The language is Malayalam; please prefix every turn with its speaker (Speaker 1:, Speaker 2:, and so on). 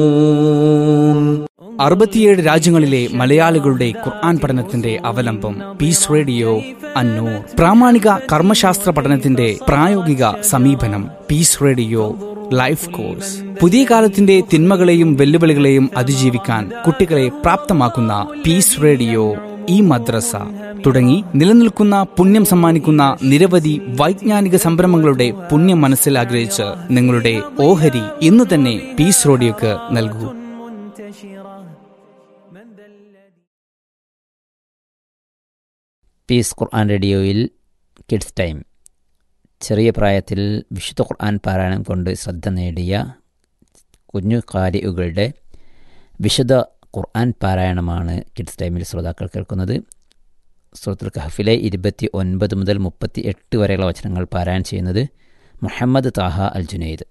Speaker 1: അറുപത്തിയേഴ് രാജ്യങ്ങളിലെ മലയാളികളുടെ ഖുർആൻ പഠനത്തിന്റെ അവലംബം പീസ് റേഡിയോ അന്നൂർ പ്രാമാണിക കർമ്മശാസ്ത്ര പഠനത്തിന്റെ പ്രായോഗിക സമീപനം പീസ് റേഡിയോ ലൈഫ് കോഴ്സ് പുതിയ കാലത്തിന്റെ തിന്മകളെയും വെല്ലുവിളികളെയും അതിജീവിക്കാൻ കുട്ടികളെ പ്രാപ്തമാക്കുന്ന പീസ് റേഡിയോ ഈ മദ്രസ തുടങ്ങി നിലനിൽക്കുന്ന പുണ്യം സമ്മാനിക്കുന്ന നിരവധി വൈജ്ഞാനിക സംരംഭങ്ങളുടെ പുണ്യം മനസ്സിൽ ആഗ്രഹിച്ച് നിങ്ങളുടെ ഓഹരി ഇന്ന് തന്നെ പീസ് റേഡിയോക്ക് നൽകൂ
Speaker 2: പീസ് ഖുർആൻ റേഡിയോയിൽ കിഡ്സ് ടൈം ചെറിയ പ്രായത്തിൽ വിശുദ്ധ ഖുർആൻ പാരായണം കൊണ്ട് ശ്രദ്ധ നേടിയ കുഞ്ഞു കാരികളുടെ വിശുദ്ധ ഖുർആൻ പാരായണമാണ് കിഡ്സ് ടൈമിൽ ശ്രോതാക്കൾ കേൾക്കുന്നത് സുഹൃത്തുൽ കഹഫിലെ ഇരുപത്തി ഒൻപത് മുതൽ മുപ്പത്തി എട്ട് വരെയുള്ള വചനങ്ങൾ പാരായണം ചെയ്യുന്നത് മുഹമ്മദ് താഹ അൽ ജുനൈദ്